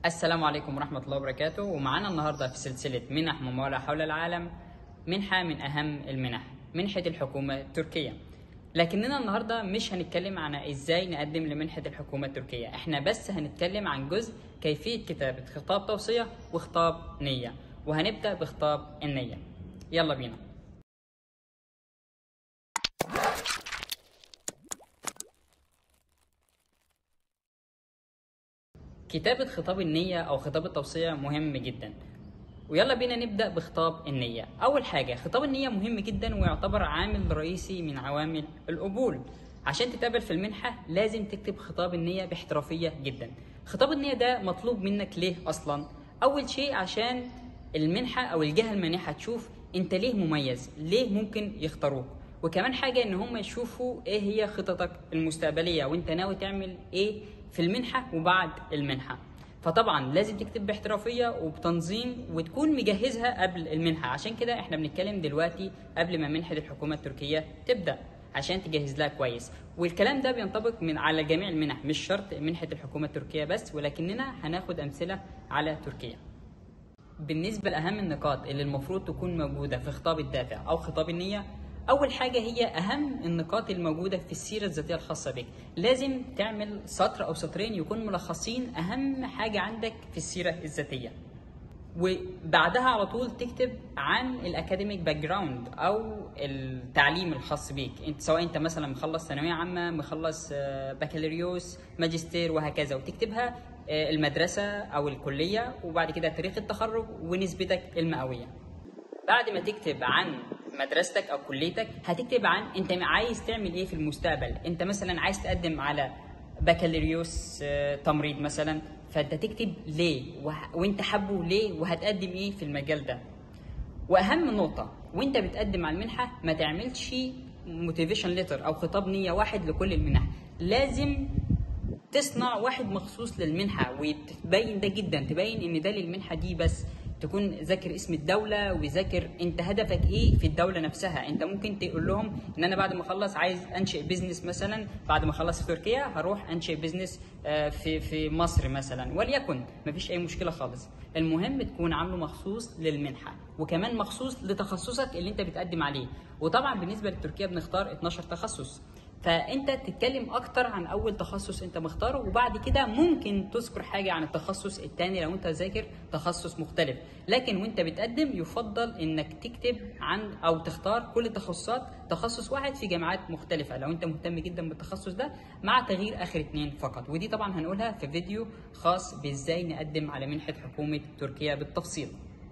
السلام عليكم ورحمة الله وبركاته ومعانا النهاردة في سلسلة منح ممولة حول العالم منحة من أهم المنح منحة الحكومة التركية لكننا النهاردة مش هنتكلم عن ازاي نقدم لمنحة الحكومة التركية احنا بس هنتكلم عن جزء كيفية كتابة خطاب توصية وخطاب نية وهنبدأ بخطاب النية يلا بينا كتابة خطاب النية أو خطاب التوصية مهم جدا ويلا بينا نبدأ بخطاب النية أول حاجة خطاب النية مهم جدا ويعتبر عامل رئيسي من عوامل القبول عشان تتقبل في المنحة لازم تكتب خطاب النية باحترافية جدا خطاب النية ده مطلوب منك ليه أصلا أول شيء عشان المنحة أو الجهة المانحة تشوف أنت ليه مميز ليه ممكن يختاروك وكمان حاجة إن هم يشوفوا إيه هي خططك المستقبلية وأنت ناوي تعمل إيه في المنحة وبعد المنحة فطبعا لازم تكتب باحترافية وبتنظيم وتكون مجهزها قبل المنحة عشان كده احنا بنتكلم دلوقتي قبل ما منحة الحكومة التركية تبدأ عشان تجهز لها كويس والكلام ده بينطبق من على جميع المنح مش شرط منحة الحكومة التركية بس ولكننا هناخد أمثلة على تركيا بالنسبة لأهم النقاط اللي المفروض تكون موجودة في خطاب الدافع أو خطاب النية أول حاجة هي أهم النقاط الموجودة في السيرة الذاتية الخاصة بك لازم تعمل سطر أو سطرين يكون ملخصين أهم حاجة عندك في السيرة الذاتية وبعدها على طول تكتب عن الاكاديميك باك جراوند او التعليم الخاص بيك انت سواء انت مثلا مخلص ثانويه عامه مخلص بكالوريوس ماجستير وهكذا وتكتبها المدرسه او الكليه وبعد كده تاريخ التخرج ونسبتك المئويه بعد ما تكتب عن مدرستك او كليتك هتكتب عن انت عايز تعمل ايه في المستقبل انت مثلا عايز تقدم على بكالوريوس تمريض مثلا فانت تكتب ليه وانت حابه ليه وهتقدم ايه في المجال ده واهم نقطه وانت بتقدم على المنحه ما تعملش موتيفيشن ليتر او خطاب نيه واحد لكل المنح لازم تصنع واحد مخصوص للمنحه وتبين ده جدا تبين ان ده للمنحه دي بس تكون ذاكر اسم الدوله وذاكر انت هدفك ايه في الدوله نفسها انت ممكن تقول لهم ان انا بعد ما اخلص عايز انشئ بيزنس مثلا بعد ما اخلص في تركيا هروح انشئ بيزنس في في مصر مثلا وليكن مفيش اي مشكله خالص المهم تكون عامله مخصوص للمنحه وكمان مخصوص لتخصصك اللي انت بتقدم عليه وطبعا بالنسبه لتركيا بنختار 12 تخصص فانت تتكلم اكتر عن اول تخصص انت مختاره وبعد كده ممكن تذكر حاجه عن التخصص الثاني لو انت ذاكر تخصص مختلف لكن وانت بتقدم يفضل انك تكتب عن او تختار كل التخصصات تخصص واحد في جامعات مختلفه لو انت مهتم جدا بالتخصص ده مع تغيير اخر اثنين فقط ودي طبعا هنقولها في فيديو خاص بازاي نقدم على منحه حكومه تركيا بالتفصيل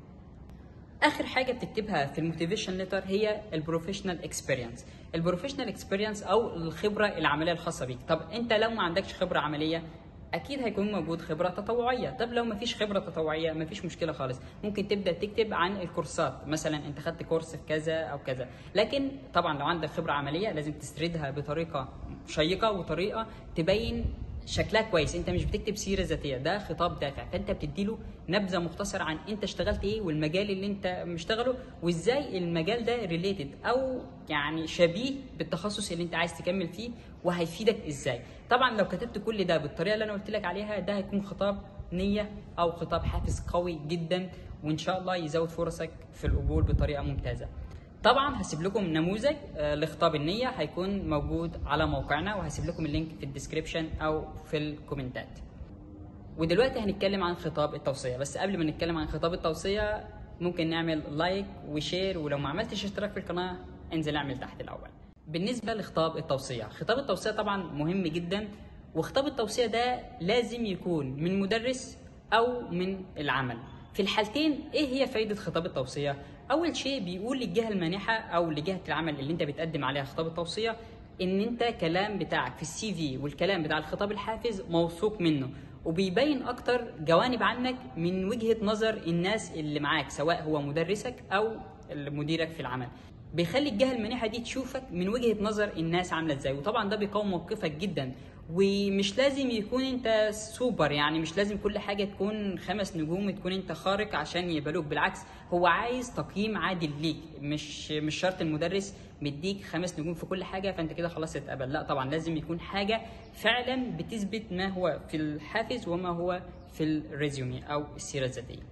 اخر حاجه بتكتبها في الموتيفيشن ليتر هي البروفيشنال اكسبيرينس البروفيشنال اكسبيرينس او الخبره العمليه الخاصه بيك طب انت لو ما عندكش خبره عمليه اكيد هيكون موجود خبره تطوعيه طب لو ما فيش خبره تطوعيه ما فيش مشكله خالص ممكن تبدا تكتب عن الكورسات مثلا انت خدت كورس في كذا او كذا لكن طبعا لو عندك خبره عمليه لازم تسردها بطريقه شيقه وطريقه تبين شكلها كويس انت مش بتكتب سيره ذاتيه ده خطاب دافع فانت بتديله نبذه مختصره عن انت اشتغلت ايه والمجال اللي انت مشتغله وازاي المجال ده ريليتد او يعني شبيه بالتخصص اللي انت عايز تكمل فيه وهيفيدك ازاي طبعا لو كتبت كل ده بالطريقه اللي انا قلت لك عليها ده هيكون خطاب نيه او خطاب حافز قوي جدا وان شاء الله يزود فرصك في القبول بطريقه ممتازه طبعا هسيب لكم نموذج لخطاب النيه هيكون موجود على موقعنا وهسيب لكم اللينك في الديسكريبشن او في الكومنتات ودلوقتي هنتكلم عن خطاب التوصيه بس قبل ما نتكلم عن خطاب التوصيه ممكن نعمل لايك وشير ولو ما عملتش اشتراك في القناه انزل اعمل تحت الاول بالنسبه لخطاب التوصيه خطاب التوصيه طبعا مهم جدا وخطاب التوصيه ده لازم يكون من مدرس او من العمل في الحالتين ايه هي فايده خطاب التوصيه اول شيء بيقول للجهه المانحه او لجهه العمل اللي انت بتقدم عليها خطاب التوصيه ان انت كلام بتاعك في السي في والكلام بتاع الخطاب الحافز موثوق منه وبيبين اكتر جوانب عنك من وجهه نظر الناس اللي معاك سواء هو مدرسك او مديرك في العمل بيخلي الجهه المانحه دي تشوفك من وجهه نظر الناس عامله ازاي وطبعا ده بيقوي موقفك جدا ومش لازم يكون انت سوبر يعني مش لازم كل حاجه تكون خمس نجوم تكون انت خارق عشان يقبلوك بالعكس هو عايز تقييم عادل ليك مش مش شرط المدرس مديك خمس نجوم في كل حاجه فانت كده خلاص اتقبل لا طبعا لازم يكون حاجه فعلا بتثبت ما هو في الحافز وما هو في الريزيومي او السيره الذاتيه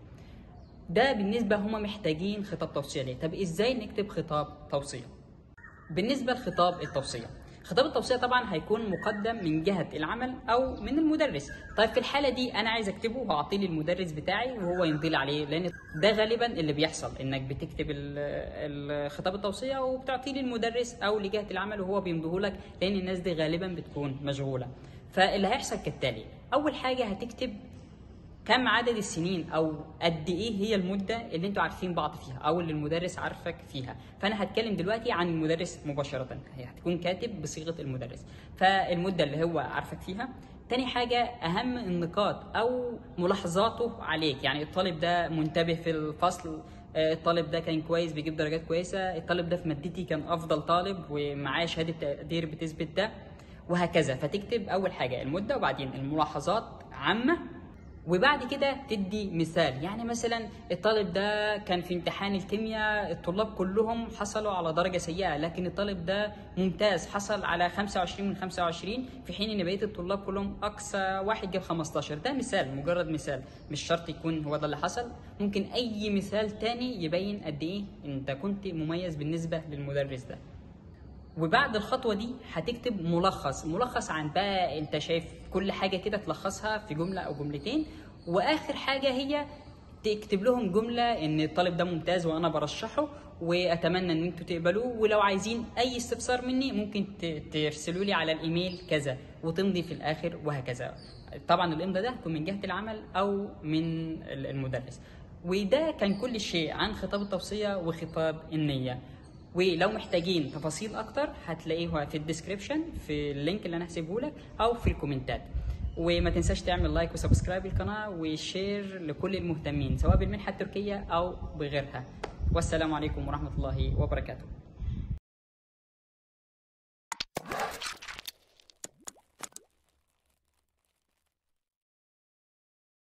ده بالنسبه هما محتاجين خطاب توصيه ليه طب ازاي نكتب خطاب توصيه بالنسبه لخطاب التوصيه خطاب التوصيه طبعا هيكون مقدم من جهه العمل او من المدرس طيب في الحاله دي انا عايز اكتبه وهعطيه للمدرس بتاعي وهو يمضي لي عليه لان ده غالبا اللي بيحصل انك بتكتب ال- ال- خطاب التوصيه وبتعطيه للمدرس او لجهه العمل وهو بيمضيه لك لان الناس دي غالبا بتكون مشغوله فاللي هيحصل كالتالي اول حاجه هتكتب كم عدد السنين او قد ايه هي المده اللي انتوا عارفين بعض فيها او اللي المدرس عارفك فيها فانا هتكلم دلوقتي عن المدرس مباشره هي هتكون كاتب بصيغه المدرس فالمده اللي هو عارفك فيها تاني حاجة أهم النقاط أو ملاحظاته عليك يعني الطالب ده منتبه في الفصل آه، الطالب ده كان كويس بيجيب درجات كويسة الطالب ده في مادتي كان أفضل طالب ومعاه شهادة تقدير بتثبت ده وهكذا فتكتب أول حاجة المدة وبعدين الملاحظات عامة وبعد كده تدي مثال يعني مثلا الطالب ده كان في امتحان الكيمياء الطلاب كلهم حصلوا على درجة سيئة لكن الطالب ده ممتاز حصل على 25 من 25 في حين ان بقية الطلاب كلهم اقصى واحد جاب 15 ده مثال مجرد مثال مش شرط يكون هو ده اللي حصل ممكن اي مثال تاني يبين قد ايه انت كنت مميز بالنسبة للمدرس ده وبعد الخطوه دي هتكتب ملخص ملخص عن بقى انت شايف كل حاجه كده تلخصها في جمله او جملتين واخر حاجه هي تكتب لهم جمله ان الطالب ده ممتاز وانا برشحه واتمنى ان انتوا تقبلوه ولو عايزين اي استفسار مني ممكن ت- ترسلوا لي على الايميل كذا وتمضي في الاخر وهكذا طبعا الامضاء ده تكون من جهه العمل او من ال- المدرس وده كان كل شيء عن خطاب التوصيه وخطاب النيه ولو محتاجين تفاصيل اكتر هتلاقيها في الديسكريبشن في اللينك اللي انا هسيبه لك او في الكومنتات وما تنساش تعمل لايك وسبسكرايب القناه وشير لكل المهتمين سواء بالمنحه التركيه او بغيرها والسلام عليكم ورحمه الله وبركاته